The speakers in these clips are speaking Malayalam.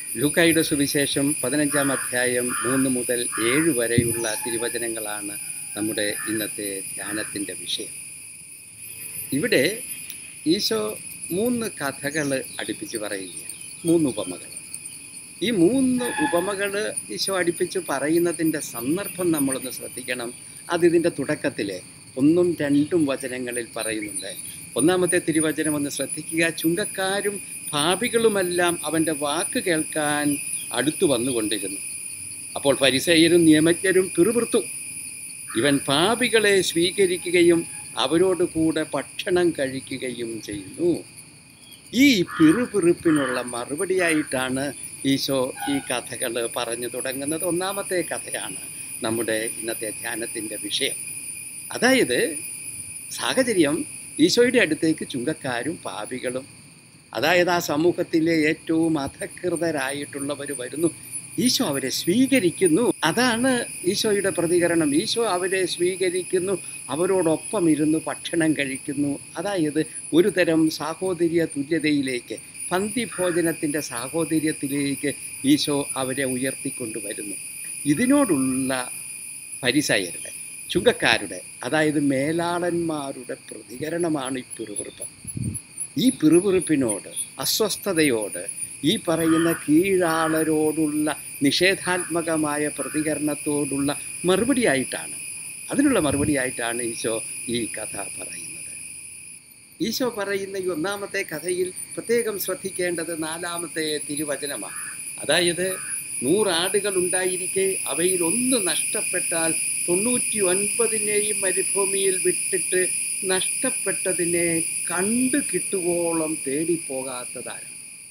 ലൂക്കായുടെ സുവിശേഷം പതിനഞ്ചാം അധ്യായം മൂന്ന് മുതൽ ഏഴ് വരെയുള്ള തിരുവചനങ്ങളാണ് നമ്മുടെ ഇന്നത്തെ ധ്യാനത്തിൻ്റെ വിഷയം ഇവിടെ ഈശോ മൂന്ന് കഥകൾ അടുപ്പിച്ച് പറയുകയാണ് മൂന്ന് ഉപമകൾ ഈ മൂന്ന് ഉപമകൾ ഈശോ അടുപ്പിച്ച് പറയുന്നതിൻ്റെ സന്ദർഭം നമ്മളൊന്ന് ശ്രദ്ധിക്കണം അത് ഇതിൻ്റെ തുടക്കത്തിൽ ഒന്നും രണ്ടും വചനങ്ങളിൽ പറയുന്നുണ്ട് ഒന്നാമത്തെ തിരുവചനം ഒന്ന് ശ്രദ്ധിക്കുക ചുങ്കക്കാരും പാപികളുമെല്ലാം അവൻ്റെ വാക്ക് കേൾക്കാൻ അടുത്തു വന്നുകൊണ്ടിരുന്നു അപ്പോൾ പരിസയരും നിയമജ്ഞരും പിറുപിറുത്തു ഇവൻ പാപികളെ സ്വീകരിക്കുകയും അവരോട് കൂടെ ഭക്ഷണം കഴിക്കുകയും ചെയ്യുന്നു ഈ പിറുപിറുപ്പിനുള്ള മറുപടിയായിട്ടാണ് ഈശോ ഈ കഥകൾ പറഞ്ഞു തുടങ്ങുന്നത് ഒന്നാമത്തെ കഥയാണ് നമ്മുടെ ഇന്നത്തെ ധ്യാനത്തിൻ്റെ വിഷയം അതായത് സാഹചര്യം ഈശോയുടെ അടുത്തേക്ക് ചുങ്കക്കാരും പാപികളും അതായത് ആ സമൂഹത്തിലെ ഏറ്റവും അധകൃതരായിട്ടുള്ളവർ വരുന്നു ഈശോ അവരെ സ്വീകരിക്കുന്നു അതാണ് ഈശോയുടെ പ്രതികരണം ഈശോ അവരെ സ്വീകരിക്കുന്നു അവരോടൊപ്പം ഇരുന്ന് ഭക്ഷണം കഴിക്കുന്നു അതായത് ഒരു തരം സാഹോദര്യ തുല്യതയിലേക്ക് പന്തിഭോജനത്തിൻ്റെ സാഹോദര്യത്തിലേക്ക് ഈശോ അവരെ ഉയർത്തിക്കൊണ്ടുവരുന്നു ഇതിനോടുള്ള പരിസയരുടെ ചുങ്കക്കാരുടെ അതായത് മേലാളന്മാരുടെ പ്രതികരണമാണ് ഈ പിറുപിറുപ്പ് ഈ പിറുപിറുപ്പിനോട് അസ്വസ്ഥതയോട് ഈ പറയുന്ന കീഴാളരോടുള്ള നിഷേധാത്മകമായ പ്രതികരണത്തോടുള്ള മറുപടിയായിട്ടാണ് അതിനുള്ള മറുപടിയായിട്ടാണ് ഈശോ ഈ കഥ പറയുന്നത് ഈശോ പറയുന്ന ഈ ഒന്നാമത്തെ കഥയിൽ പ്രത്യേകം ശ്രദ്ധിക്കേണ്ടത് നാലാമത്തെ തിരുവചനമാണ് അതായത് നൂറാടുകൾ ഉണ്ടായിരിക്കെ അവയിൽ ഒന്ന് നഷ്ടപ്പെട്ടാൽ തൊണ്ണൂറ്റി ഒൻപതിനെയും മരുഭൂമിയിൽ വിട്ടിട്ട് നഷ്ടപ്പെട്ടതിനെ കണ്ടു കിട്ടുവോളം തേടിപ്പോകാത്തതാരാണ്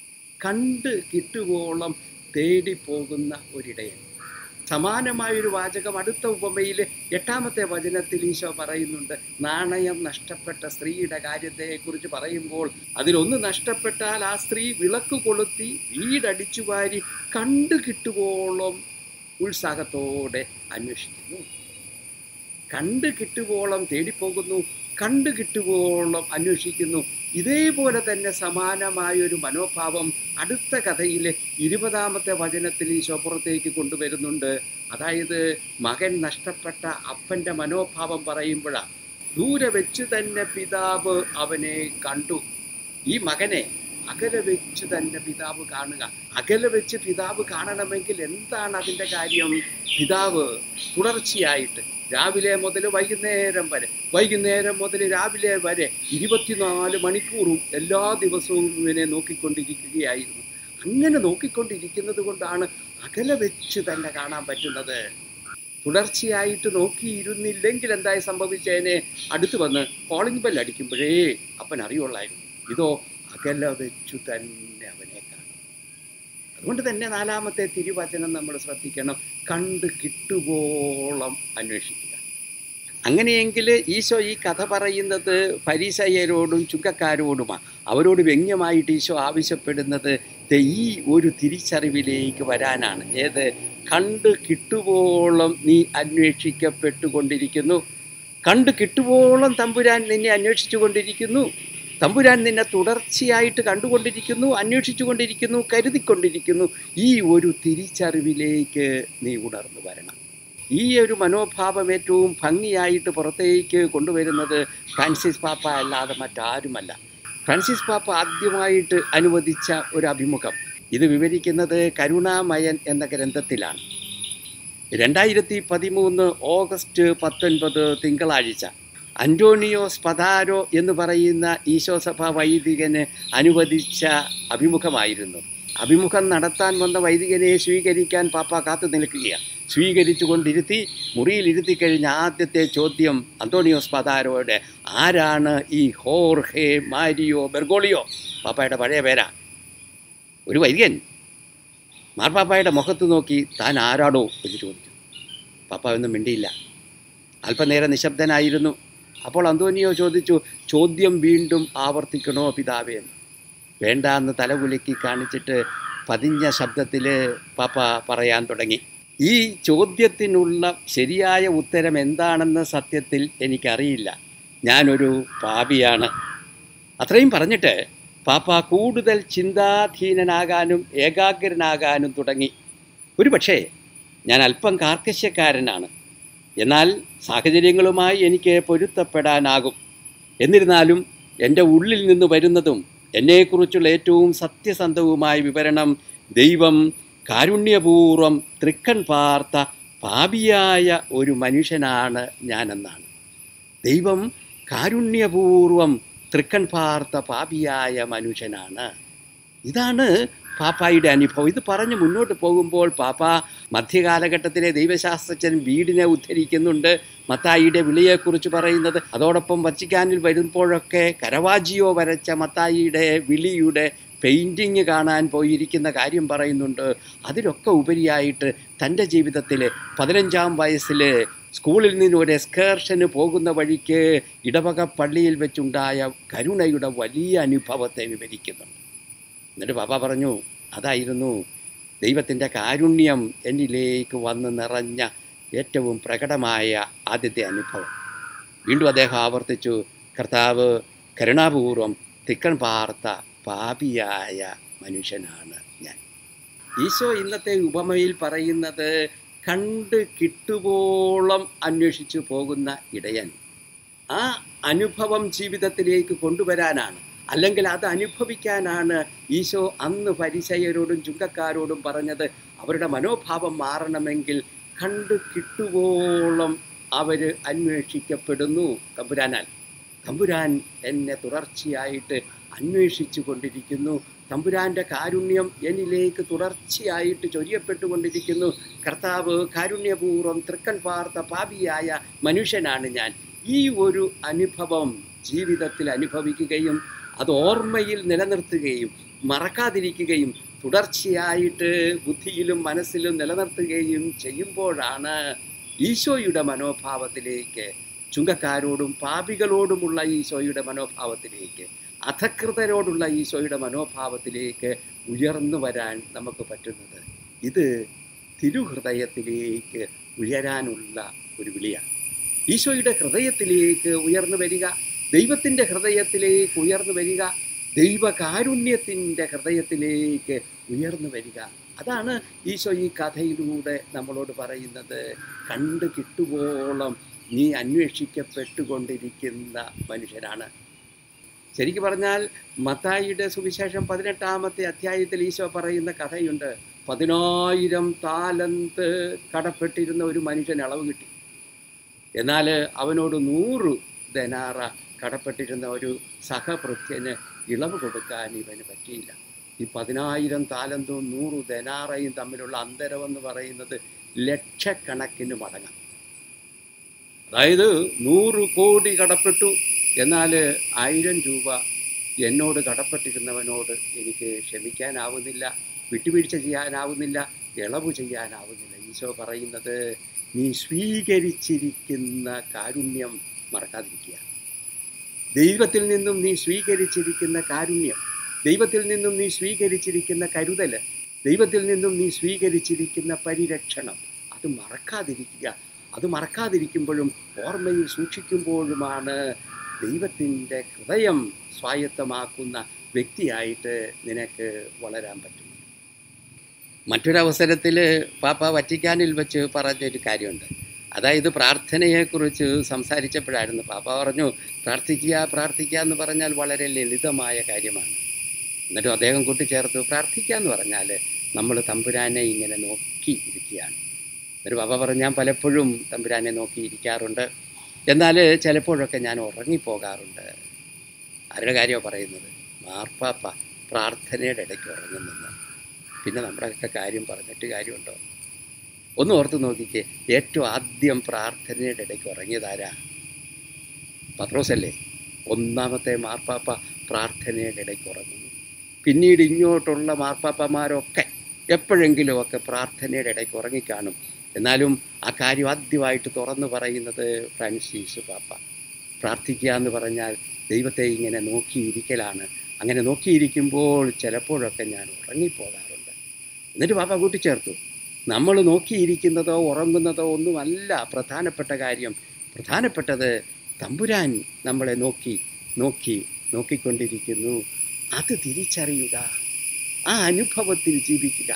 കണ്ട് കിട്ടുവോളം തേടിപ്പോകുന്ന ഒരിടയൻ സമാനമായൊരു വാചകം അടുത്ത ഉപമയിൽ എട്ടാമത്തെ വചനത്തിൽ ഈശോ പറയുന്നുണ്ട് നാണയം നഷ്ടപ്പെട്ട സ്ത്രീയുടെ കാര്യത്തെക്കുറിച്ച് പറയുമ്പോൾ അതിലൊന്ന് നഷ്ടപ്പെട്ടാൽ ആ സ്ത്രീ വിളക്ക് കൊളുത്തി വീടടിച്ചു വാരി കണ്ടു കിട്ടുവോളം ഉത്സാഹത്തോടെ അന്വേഷിക്കുന്നു കണ്ടു കിട്ടുവോളം തേടിപ്പോകുന്നു കണ്ടു കിട്ടുവോളം അന്വേഷിക്കുന്നു ഇതേപോലെ തന്നെ സമാനമായൊരു മനോഭാവം അടുത്ത കഥയിലെ ഇരുപതാമത്തെ വചനത്തിൽ ഈശോ പുറത്തേക്ക് കൊണ്ടുവരുന്നുണ്ട് അതായത് മകൻ നഷ്ടപ്പെട്ട അപ്പൻ്റെ മനോഭാവം പറയുമ്പോഴാണ് ദൂരെ വെച്ച് തന്നെ പിതാവ് അവനെ കണ്ടു ഈ മകനെ അകലെ വെച്ച് തന്നെ പിതാവ് കാണുക അകലെ വെച്ച് പിതാവ് കാണണമെങ്കിൽ എന്താണ് അതിൻ്റെ കാര്യം പിതാവ് തുടർച്ചയായിട്ട് രാവിലെ മുതൽ വൈകുന്നേരം വരെ വൈകുന്നേരം മുതൽ രാവിലെ വരെ ഇരുപത്തിനാല് മണിക്കൂറും എല്ലാ ദിവസവും ഇവനെ നോക്കിക്കൊണ്ടിരിക്കുകയായിരുന്നു അങ്ങനെ നോക്കിക്കൊണ്ടിരിക്കുന്നത് കൊണ്ടാണ് അകലെ വെച്ച് തന്നെ കാണാൻ പറ്റുന്നത് തുടർച്ചയായിട്ട് നോക്കിയിരുന്നില്ലെങ്കിൽ എന്തായി സംഭവിച്ചതിനെ അടുത്ത് വന്ന് കോളിംഗ് ബെൽ അടിക്കുമ്പോഴേ അപ്പൻ അറിയുള്ളായിരുന്നു ഇതോ അകലെ വെച്ചു തന്നെ അവനെ കാണും അതുകൊണ്ട് തന്നെ നാലാമത്തെ തിരുവചനം നമ്മൾ ശ്രദ്ധിക്കണം കണ്ട് കിട്ടുവോളം അന്വേഷിക്കുക അങ്ങനെയെങ്കിൽ ഈശോ ഈ കഥ പറയുന്നത് പരീസയരോടും ചുങ്കക്കാരോടുമാണ് അവരോട് വ്യംഗ്യമായിട്ട് ഈശോ ആവശ്യപ്പെടുന്നത് ദേ ഈ ഒരു തിരിച്ചറിവിലേക്ക് വരാനാണ് ഏത് കണ്ട് കിട്ടുവോളം നീ അന്വേഷിക്കപ്പെട്ടുകൊണ്ടിരിക്കുന്നു കണ്ട് കിട്ടുവോളം തമ്പുരാൻ നിന്നെ അന്വേഷിച്ചു കൊണ്ടിരിക്കുന്നു തമ്പുരാൻ നിന്നെ തുടർച്ചയായിട്ട് കണ്ടുകൊണ്ടിരിക്കുന്നു അന്വേഷിച്ചു കൊണ്ടിരിക്കുന്നു കരുതിക്കൊണ്ടിരിക്കുന്നു ഈ ഒരു തിരിച്ചറിവിലേക്ക് നീ ഉണർന്നു വരണം ഈ ഒരു മനോഭാവം ഏറ്റവും ഭംഗിയായിട്ട് പുറത്തേക്ക് കൊണ്ടുവരുന്നത് ഫ്രാൻസിസ് പാപ്പ അല്ലാതെ മറ്റാരുമല്ല ഫ്രാൻസിസ് പാപ്പ ആദ്യമായിട്ട് അനുവദിച്ച ഒരു അഭിമുഖം ഇത് വിവരിക്കുന്നത് കരുണാമയൻ എന്ന ഗ്രന്ഥത്തിലാണ് രണ്ടായിരത്തി പതിമൂന്ന് ഓഗസ്റ്റ് പത്തൊൻപത് തിങ്കളാഴ്ച അന്റോണിയോ സ്പതാരോ എന്ന് പറയുന്ന ഈശോസഭ വൈദികന് അനുവദിച്ച അഭിമുഖമായിരുന്നു അഭിമുഖം നടത്താൻ വന്ന വൈദികനെ സ്വീകരിക്കാൻ പാപ്പ കാത്തു നിൽക്കുകയാണ് സ്വീകരിച്ചു കൊണ്ടിരുത്തി മുറിയിലിരുത്തി കഴിഞ്ഞ ആദ്യത്തെ ചോദ്യം അന്തോണിയോ സ്പതാരോയുടെ ആരാണ് ഈ ഹോർഹെ മാരിയോ ബെർഗോളിയോ പാപ്പയുടെ പഴയ പേരാ ഒരു വൈദികൻ മാർപ്പാപ്പായുടെ മുഖത്ത് നോക്കി താൻ ആരാടോ എന്ന് ചോദിച്ചു പാപ്പ ഒന്നും മിണ്ടിയില്ല അല്പനേരം നിശബ്ദനായിരുന്നു അപ്പോൾ അന്തോനിയോ ചോദിച്ചു ചോദ്യം വീണ്ടും ആവർത്തിക്കണോ പിതാവേ എന്ന് വേണ്ട എന്ന് തലകുലുക്കി കാണിച്ചിട്ട് പതിഞ്ഞ ശബ്ദത്തിൽ പാപ്പ പറയാൻ തുടങ്ങി ഈ ചോദ്യത്തിനുള്ള ശരിയായ ഉത്തരം എന്താണെന്ന് സത്യത്തിൽ എനിക്കറിയില്ല ഞാനൊരു പാപിയാണ് അത്രയും പറഞ്ഞിട്ട് പാപ്പ കൂടുതൽ ചിന്താധീനനാകാനും ഏകാഗ്രനാകാനും തുടങ്ങി ഒരു പക്ഷേ ഞാൻ അല്പം കാർക്കശ്യക്കാരനാണ് എന്നാൽ സാഹചര്യങ്ങളുമായി എനിക്ക് പൊരുത്തപ്പെടാനാകും എന്നിരുന്നാലും എൻ്റെ ഉള്ളിൽ നിന്ന് വരുന്നതും എന്നെക്കുറിച്ചുള്ള ഏറ്റവും സത്യസന്ധവുമായ വിവരണം ദൈവം കാരുണ്യപൂർവം തൃക്കൺ പാർത്ത പാപിയായ ഒരു മനുഷ്യനാണ് ഞാനെന്നാണ് ദൈവം കാരുണ്യപൂർവം തൃക്കൺ പാർത്ത പാപിയായ മനുഷ്യനാണ് ഇതാണ് പാപ്പായുടെ അനുഭവം ഇത് പറഞ്ഞ് മുന്നോട്ട് പോകുമ്പോൾ പാപ്പ മധ്യകാലഘട്ടത്തിലെ ദൈവശാസ്ത്രജ്ഞൻ വീടിനെ ഉദ്ധരിക്കുന്നുണ്ട് മത്തായിയുടെ വിളിയെക്കുറിച്ച് പറയുന്നത് അതോടൊപ്പം വച്ചിക്കാനിൽ വരുമ്പോഴൊക്കെ കരവാജിയോ വരച്ച മത്തായിയുടെ വിളിയുടെ പെയിൻറ്റിങ് കാണാൻ പോയിരിക്കുന്ന കാര്യം പറയുന്നുണ്ട് അതിലൊക്കെ ഉപരിയായിട്ട് തൻ്റെ ജീവിതത്തിൽ പതിനഞ്ചാം വയസ്സിൽ സ്കൂളിൽ നിന്ന് ഒരു എക്സ്കേർഷന് പോകുന്ന വഴിക്ക് ഇടവക പള്ളിയിൽ വെച്ചുണ്ടായ കരുണയുടെ വലിയ അനുഭവത്തെ വിവരിക്കുന്നുണ്ട് എന്നിട്ട് പാപ്പ പറഞ്ഞു അതായിരുന്നു ദൈവത്തിൻ്റെ കാരുണ്യം എന്നിലേക്ക് വന്ന് നിറഞ്ഞ ഏറ്റവും പ്രകടമായ ആദ്യത്തെ അനുഭവം വീണ്ടും അദ്ദേഹം ആവർത്തിച്ചു കർത്താവ് കരുണാപൂർവം തിക്കൺ പാർത്ത പാപിയായ മനുഷ്യനാണ് ഞാൻ ഈശോ ഇന്നത്തെ ഉപമയിൽ പറയുന്നത് കണ്ട് കിട്ടുവോളം അന്വേഷിച്ചു പോകുന്ന ഇടയൻ ആ അനുഭവം ജീവിതത്തിലേക്ക് കൊണ്ടുവരാനാണ് അല്ലെങ്കിൽ അത് അനുഭവിക്കാനാണ് ഈശോ അന്ന് പരിചയരോടും ചുങ്കക്കാരോടും പറഞ്ഞത് അവരുടെ മനോഭാവം മാറണമെങ്കിൽ കണ്ടു കിട്ടുവോളം അവർ അന്വേഷിക്കപ്പെടുന്നു തമ്പുരാനാൽ തമ്പുരാൻ എന്നെ തുടർച്ചയായിട്ട് അന്വേഷിച്ചു കൊണ്ടിരിക്കുന്നു തമ്പുരാൻ്റെ കാരുണ്യം എന്നിലേക്ക് തുടർച്ചയായിട്ട് ചൊരിയപ്പെട്ടുകൊണ്ടിരിക്കുന്നു കർത്താവ് കാരുണ്യപൂർവ്വം തൃക്കൺ പാർത്ത പാപിയായ മനുഷ്യനാണ് ഞാൻ ഈ ഒരു അനുഭവം ജീവിതത്തിൽ അനുഭവിക്കുകയും അത് ഓർമ്മയിൽ നിലനിർത്തുകയും മറക്കാതിരിക്കുകയും തുടർച്ചയായിട്ട് ബുദ്ധിയിലും മനസ്സിലും നിലനിർത്തുകയും ചെയ്യുമ്പോഴാണ് ഈശോയുടെ മനോഭാവത്തിലേക്ക് ചുങ്കക്കാരോടും പാപികളോടുമുള്ള ഈശോയുടെ മനോഭാവത്തിലേക്ക് അധകൃതരോടുള്ള ഈശോയുടെ മനോഭാവത്തിലേക്ക് ഉയർന്നു വരാൻ നമുക്ക് പറ്റുന്നത് ഇത് തിരുഹൃദയത്തിലേക്ക് ഉയരാനുള്ള ഒരു വിളിയാണ് ഈശോയുടെ ഹൃദയത്തിലേക്ക് ഉയർന്നു വരിക ദൈവത്തിൻ്റെ ഹൃദയത്തിലേക്ക് ഉയർന്നു വരിക ദൈവകാരുണ്യത്തിൻ്റെ ഹൃദയത്തിലേക്ക് ഉയർന്നു വരിക അതാണ് ഈശോ ഈ കഥയിലൂടെ നമ്മളോട് പറയുന്നത് കണ്ടു കിട്ടുവോളം നീ അന്വേഷിക്കപ്പെട്ടുകൊണ്ടിരിക്കുന്ന മനുഷ്യനാണ് ശരിക്കും പറഞ്ഞാൽ മത്തായിയുടെ സുവിശേഷം പതിനെട്ടാമത്തെ അധ്യായത്തിൽ ഈശോ പറയുന്ന കഥയുണ്ട് പതിനായിരം താലന്ത് കടപ്പെട്ടിരുന്ന ഒരു മനുഷ്യൻ അളവ് കിട്ടി എന്നാൽ അവനോട് നൂറ് ധനാറ കടപ്പെട്ടിരുന്ന ഒരു സഹഭൃത്യന് ഇളവ് കൊടുക്കാൻ ഇവന് പറ്റിയില്ല ഈ പതിനായിരം താലന്തും നൂറ് ധനാറയും തമ്മിലുള്ള അന്തരമെന്ന് പറയുന്നത് ലക്ഷക്കണക്കിന് മടങ്ങാം അതായത് നൂറ് കോടി കടപ്പെട്ടു എന്നാൽ ആയിരം രൂപ എന്നോട് കടപ്പെട്ടിരുന്നവനോട് എനിക്ക് ക്ഷമിക്കാനാവുന്നില്ല വിട്ടുവീഴ്ച ചെയ്യാനാവുന്നില്ല ഇളവ് ചെയ്യാനാവുന്നില്ല ഈശോ പറയുന്നത് നീ സ്വീകരിച്ചിരിക്കുന്ന കാരുണ്യം മറക്കാതിരിക്കുക ദൈവത്തിൽ നിന്നും നീ സ്വീകരിച്ചിരിക്കുന്ന കാരുണ്യം ദൈവത്തിൽ നിന്നും നീ സ്വീകരിച്ചിരിക്കുന്ന കരുതൽ ദൈവത്തിൽ നിന്നും നീ സ്വീകരിച്ചിരിക്കുന്ന പരിരക്ഷണം അത് മറക്കാതിരിക്കുക അത് മറക്കാതിരിക്കുമ്പോഴും ഓർമ്മയിൽ സൂക്ഷിക്കുമ്പോഴുമാണ് ദൈവത്തിൻ്റെ ഹൃദയം സ്വായത്തമാക്കുന്ന വ്യക്തിയായിട്ട് നിനക്ക് വളരാൻ പറ്റുന്നത് മറ്റൊരവസരത്തിൽ പാപ്പ വറ്റിക്കാനിൽ വെച്ച് പറഞ്ഞൊരു കാര്യമുണ്ട് അതായത് പ്രാർത്ഥനയെക്കുറിച്ച് സംസാരിച്ചപ്പോഴായിരുന്നു പാപ്പ പറഞ്ഞു പ്രാർത്ഥിക്കുക പ്രാർത്ഥിക്കുക എന്ന് പറഞ്ഞാൽ വളരെ ലളിതമായ കാര്യമാണ് എന്നിട്ടും അദ്ദേഹം കൂട്ടിച്ചേർത്തു പ്രാർത്ഥിക്കുക എന്ന് പറഞ്ഞാൽ നമ്മൾ തമ്പുരാനെ ഇങ്ങനെ നോക്കി ഇരിക്കുകയാണ് ഒരു പാപ്പ പറഞ്ഞു ഞാൻ പലപ്പോഴും തമ്പുരാനെ നോക്കി ഇരിക്കാറുണ്ട് എന്നാൽ ചിലപ്പോഴൊക്കെ ഞാൻ ഉറങ്ങിപ്പോകാറുണ്ട് ആരുടെ കാര്യമാണ് പറയുന്നത് മാർപ്പാപ്പ പ്രാർത്ഥനയുടെ ഇടയ്ക്ക് ഉറങ്ങുന്നെന്ന് പിന്നെ നമ്മുടെയൊക്കെ കാര്യം പറഞ്ഞിട്ട് കാര്യമുണ്ടോ ഒന്ന് ഓർത്ത് നോക്കിക്കേ ഏറ്റവും ആദ്യം പ്രാർത്ഥനയുടെ ഇടയ്ക്ക് ഉറങ്ങിയതാരാ പത്രോസല്ലേ ഒന്നാമത്തെ മാർപ്പാപ്പ പ്രാർത്ഥനയുടെ ഇടയ്ക്ക് ഉറങ്ങുന്നു പിന്നീട് ഇങ്ങോട്ടുള്ള മാർപ്പാപ്പമാരൊക്കെ എപ്പോഴെങ്കിലുമൊക്കെ പ്രാർത്ഥനയുടെ ഇടയ്ക്ക് ഉറങ്ങിക്കാണും എന്നാലും ആ കാര്യം ആദ്യമായിട്ട് തുറന്നു പറയുന്നത് ഫ്രാൻസിസ് പാപ്പ പ്രാർത്ഥിക്കുക എന്ന് പറഞ്ഞാൽ ദൈവത്തെ ഇങ്ങനെ നോക്കിയിരിക്കലാണ് അങ്ങനെ നോക്കിയിരിക്കുമ്പോൾ ചിലപ്പോഴൊക്കെ ഞാൻ ഉറങ്ങിപ്പോകാറുണ്ട് എന്നിട്ട് പാപ്പ കൂട്ടിച്ചേർത്തു നമ്മൾ നോക്കിയിരിക്കുന്നതോ ഉറങ്ങുന്നതോ ഒന്നുമല്ല പ്രധാനപ്പെട്ട കാര്യം പ്രധാനപ്പെട്ടത് തമ്പുരാൻ നമ്മളെ നോക്കി നോക്കി നോക്കിക്കൊണ്ടിരിക്കുന്നു അത് തിരിച്ചറിയുക ആ അനുഭവത്തിൽ ജീവിക്കുക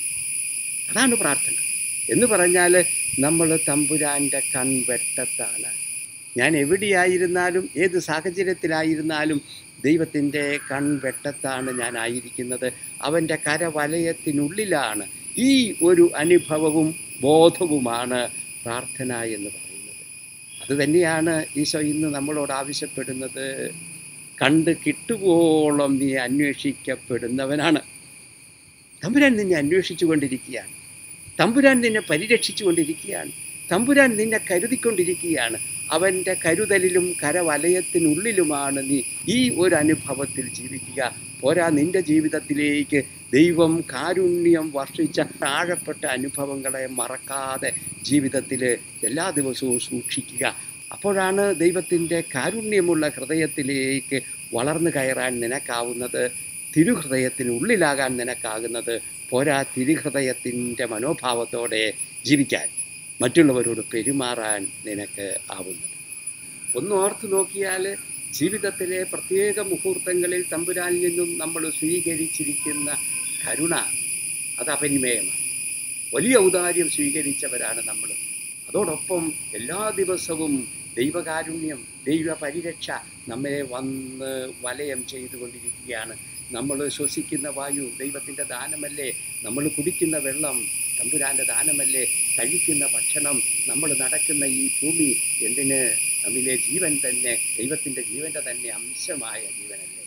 അതാണ് പ്രാർത്ഥന എന്ന് പറഞ്ഞാൽ നമ്മൾ തമ്പുരാൻ്റെ കൺവെട്ടത്താണ് ഞാൻ എവിടെയായിരുന്നാലും ഏത് സാഹചര്യത്തിലായിരുന്നാലും ദൈവത്തിൻ്റെ കൺവെട്ടത്താണ് ഞാൻ ആയിരിക്കുന്നത് അവൻ്റെ കരവലയത്തിനുള്ളിലാണ് ഈ ഒരു അനുഭവവും ബോധവുമാണ് പ്രാർത്ഥന എന്ന് പറയുന്നത് അതുതന്നെയാണ് ഈശോ ഇന്ന് നമ്മളോട് ആവശ്യപ്പെടുന്നത് കണ്ട് കിട്ടുവോളം നീ അന്വേഷിക്കപ്പെടുന്നവനാണ് തമ്പുരാൻ നിന്നെ അന്വേഷിച്ചു കൊണ്ടിരിക്കുകയാണ് തമ്പുരാൻ നിന്നെ പരിരക്ഷിച്ചു കൊണ്ടിരിക്കുകയാണ് തമ്പുരാൻ നിന്നെ കരുതിക്കൊണ്ടിരിക്കുകയാണ് അവൻ്റെ കരുതലിലും കരവലയത്തിനുള്ളിലുമാണ് നീ ഈ ഒരു അനുഭവത്തിൽ ജീവിക്കുക പോരാ നിന്റെ ജീവിതത്തിലേക്ക് ദൈവം കാരുണ്യം വർഷിച്ച താഴപ്പെട്ട അനുഭവങ്ങളെ മറക്കാതെ ജീവിതത്തിൽ എല്ലാ ദിവസവും സൂക്ഷിക്കുക അപ്പോഴാണ് ദൈവത്തിൻ്റെ കാരുണ്യമുള്ള ഹൃദയത്തിലേക്ക് വളർന്നു കയറാൻ നിനക്കാവുന്നത് തിരുഹൃദയത്തിനുള്ളിലാകാൻ നിനക്കാകുന്നത് പോരാ തിരുഹൃദയത്തിൻ്റെ മനോഭാവത്തോടെ ജീവിക്കാൻ മറ്റുള്ളവരോട് പെരുമാറാൻ നിനക്ക് ആവുന്നത് ഒന്ന് ഓർത്ത് നോക്കിയാൽ ജീവിതത്തിലെ പ്രത്യേക മുഹൂർത്തങ്ങളിൽ തമ്പുരാനിൽ നിന്നും നമ്മൾ സ്വീകരിച്ചിരിക്കുന്ന കരുണ അത് അപരിമേയമാണ് വലിയ ഔദാര്യം സ്വീകരിച്ചവരാണ് നമ്മൾ അതോടൊപ്പം എല്ലാ ദിവസവും ദൈവകാരുണ്യം ദൈവപരിരക്ഷ നമ്മെ വന്ന് വലയം ചെയ്തുകൊണ്ടിരിക്കുകയാണ് നമ്മൾ ശ്വസിക്കുന്ന വായു ദൈവത്തിൻ്റെ ദാനമല്ലേ നമ്മൾ കുടിക്കുന്ന വെള്ളം തമ്പുരാൻ്റെ ദാനമല്ലേ കഴിക്കുന്ന ഭക്ഷണം നമ്മൾ നടക്കുന്ന ഈ ഭൂമി എന്തിന് നമ്മിലെ ജീവൻ തന്നെ ദൈവത്തിൻ്റെ ജീവൻ്റെ തന്നെ അംശമായ ജീവനല്ലേ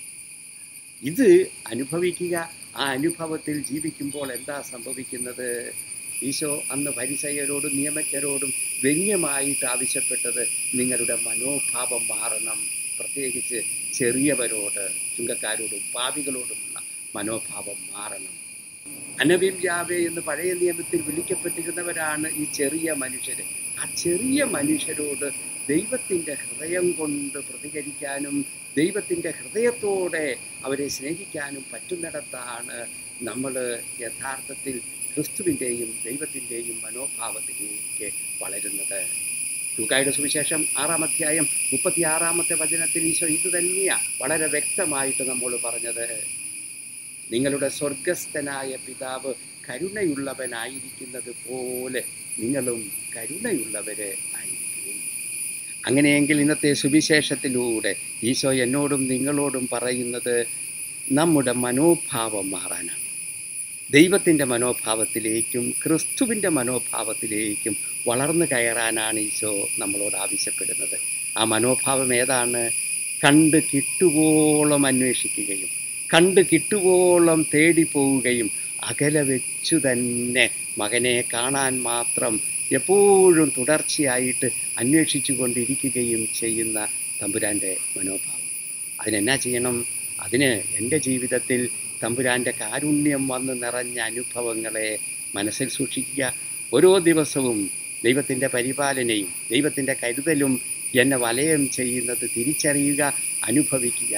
ഇത് അനുഭവിക്കുക ആ അനുഭവത്തിൽ ജീവിക്കുമ്പോൾ എന്താ സംഭവിക്കുന്നത് ഈശോ അന്ന് പരിസയരോടും നിയമജ്ഞരോടും വ്യംഗ്യമായിട്ട് ആവശ്യപ്പെട്ടത് നിങ്ങളുടെ മനോഭാവം മാറണം പ്രത്യേകിച്ച് ചെറിയവരോട് ചുങ്കക്കാരോടും പാപികളോടുമുള്ള മനോഭാവം മാറണം അനവിവ്യാവെ എന്ന് പഴയ നിയമത്തിൽ വിളിക്കപ്പെട്ടിരുന്നവരാണ് ഈ ചെറിയ മനുഷ്യർ ആ ചെറിയ മനുഷ്യരോട് ദൈവത്തിൻ്റെ ഹൃദയം കൊണ്ട് പ്രതികരിക്കാനും ദൈവത്തിൻ്റെ ഹൃദയത്തോടെ അവരെ സ്നേഹിക്കാനും പറ്റുന്നിടത്താണ് നമ്മൾ യഥാർത്ഥത്തിൽ ക്രിസ്തുവിൻ്റെയും ദൈവത്തിൻ്റെയും മനോഭാവത്തിലേക്ക് വളരുന്നത് ലൂക്കായുടെ സുവിശേഷം ആറാം അധ്യായം മുപ്പത്തി ആറാമത്തെ വചനത്തിൽ ഈശോ ഇത് തന്നെയാണ് വളരെ വ്യക്തമായിട്ട് നമ്മൾ പറഞ്ഞത് നിങ്ങളുടെ സ്വർഗസ്ഥനായ പിതാവ് കരുണയുള്ളവനായിരിക്കുന്നത് പോലെ നിങ്ങളും കരുണയുള്ളവര് ആയിരിക്കും അങ്ങനെയെങ്കിൽ ഇന്നത്തെ സുവിശേഷത്തിലൂടെ ഈശോ എന്നോടും നിങ്ങളോടും പറയുന്നത് നമ്മുടെ മനോഭാവം മാറാനാണ് ദൈവത്തിൻ്റെ മനോഭാവത്തിലേക്കും ക്രിസ്തുവിൻ്റെ മനോഭാവത്തിലേക്കും വളർന്നു കയറാനാണ് ഈശോ നമ്മളോട് ആവശ്യപ്പെടുന്നത് ആ മനോഭാവം ഏതാണ് കണ്ട് കിട്ടുവോളം അന്വേഷിക്കുകയും കണ്ട് കിട്ടുവോളം തേടിപ്പോവുകയും അകലെ വെച്ചു തന്നെ മകനെ കാണാൻ മാത്രം എപ്പോഴും തുടർച്ചയായിട്ട് അന്വേഷിച്ചു കൊണ്ടിരിക്കുകയും ചെയ്യുന്ന തമ്പുരാൻ്റെ മനോഭാവം അതിനെന്നാ ചെയ്യണം അതിന് എൻ്റെ ജീവിതത്തിൽ തമ്പുരാൻ്റെ കാരുണ്യം വന്ന് നിറഞ്ഞ അനുഭവങ്ങളെ മനസ്സിൽ സൂക്ഷിക്കുക ഓരോ ദിവസവും ദൈവത്തിൻ്റെ പരിപാലനയും ദൈവത്തിൻ്റെ കരുതലും എന്നെ വലയം ചെയ്യുന്നത് തിരിച്ചറിയുക അനുഭവിക്കുക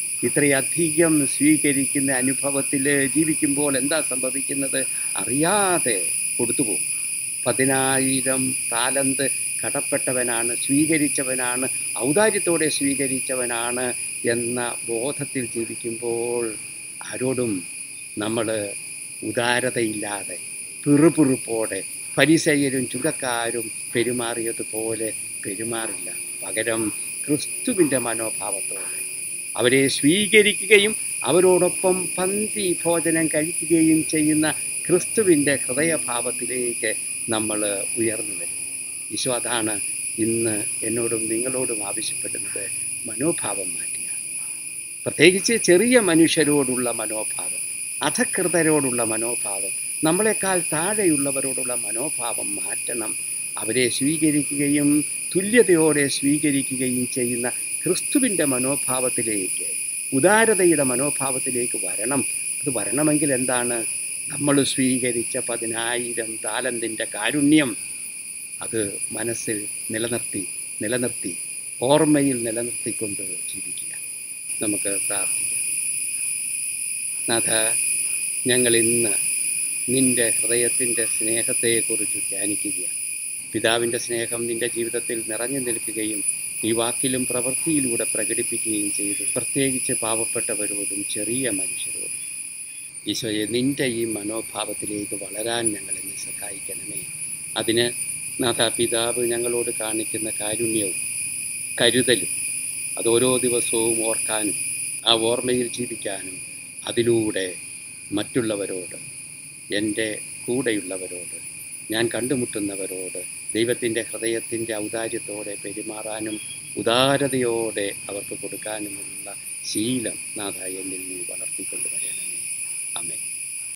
ഇത്രയധികം സ്വീകരിക്കുന്ന അനുഭവത്തിൽ ജീവിക്കുമ്പോൾ എന്താ സംഭവിക്കുന്നത് അറിയാതെ കൊടുത്തു പോകും പതിനായിരം താലന്ത് കടപ്പെട്ടവനാണ് സ്വീകരിച്ചവനാണ് ഔദാര്യത്തോടെ സ്വീകരിച്ചവനാണ് എന്ന ബോധത്തിൽ ജീവിക്കുമ്പോൾ ആരോടും നമ്മൾ ഉദാരതയില്ലാതെ പിറുപിറുപ്പോടെ പരിസയരും ചുങ്കക്കാരും പെരുമാറിയതുപോലെ പെരുമാറില്ല പകരം ക്രിസ്തുവിൻ്റെ മനോഭാവത്തോടെ അവരെ സ്വീകരിക്കുകയും അവരോടൊപ്പം പന്തി ഭോജനം കഴിക്കുകയും ചെയ്യുന്ന ക്രിസ്തുവിൻ്റെ ഹൃദയഭാവത്തിലേക്ക് നമ്മൾ ഉയർന്നു വരും ഈശോ അതാണ് ഇന്ന് എന്നോടും നിങ്ങളോടും ആവശ്യപ്പെടുന്നത് മനോഭാവം മാറ്റുക പ്രത്യേകിച്ച് ചെറിയ മനുഷ്യരോടുള്ള മനോഭാവം അധകൃതരോടുള്ള മനോഭാവം നമ്മളെക്കാൾ താഴെയുള്ളവരോടുള്ള മനോഭാവം മാറ്റണം അവരെ സ്വീകരിക്കുകയും തുല്യതയോടെ സ്വീകരിക്കുകയും ചെയ്യുന്ന ക്രിസ്തുവിൻ്റെ മനോഭാവത്തിലേക്ക് ഉദാരതയുടെ മനോഭാവത്തിലേക്ക് വരണം അത് വരണമെങ്കിൽ എന്താണ് നമ്മൾ സ്വീകരിച്ച പതിനായിരം താലന്തിൻ്റെ കാരുണ്യം അത് മനസ്സിൽ നിലനിർത്തി നിലനിർത്തി ഓർമ്മയിൽ നിലനിർത്തിക്കൊണ്ട് ജീവിക്കുക നമുക്ക് പ്രാർത്ഥിക്കാം നാഥ ഞങ്ങൾ ഇന്ന് നിൻ്റെ ഹൃദയത്തിൻ്റെ സ്നേഹത്തെക്കുറിച്ച് ധ്യാനിക്കുകയാണ് പിതാവിൻ്റെ സ്നേഹം നിൻ്റെ ജീവിതത്തിൽ നിറഞ്ഞു നിൽക്കുകയും ഈ വാക്കിലും പ്രവൃത്തിയിലൂടെ പ്രകടിപ്പിക്കുകയും ചെയ്തു പ്രത്യേകിച്ച് പാവപ്പെട്ടവരോടും ചെറിയ മനുഷ്യരോടും ഈശോയെ നിൻ്റെ ഈ മനോഭാവത്തിലേക്ക് വളരാൻ ഞങ്ങളെ നീ സഹായിക്കണമേ അതിന് നാഥ പിതാവ് ഞങ്ങളോട് കാണിക്കുന്ന കാരുണ്യവും കരുതലും അത് ഓരോ ദിവസവും ഓർക്കാനും ആ ഓർമ്മയിൽ ജീവിക്കാനും അതിലൂടെ മറ്റുള്ളവരോട് എൻ്റെ കൂടെയുള്ളവരോട് ഞാൻ കണ്ടുമുട്ടുന്നവരോട് ദൈവത്തിൻ്റെ ഹൃദയത്തിൻ്റെ ഔദാര്യത്തോടെ പെരുമാറാനും ഉദാരതയോടെ അവർക്ക് കൊടുക്കാനുമുള്ള ശീലം നാഥ എന്നിൽ നീ വളർത്തിക്കൊണ്ടുവരണം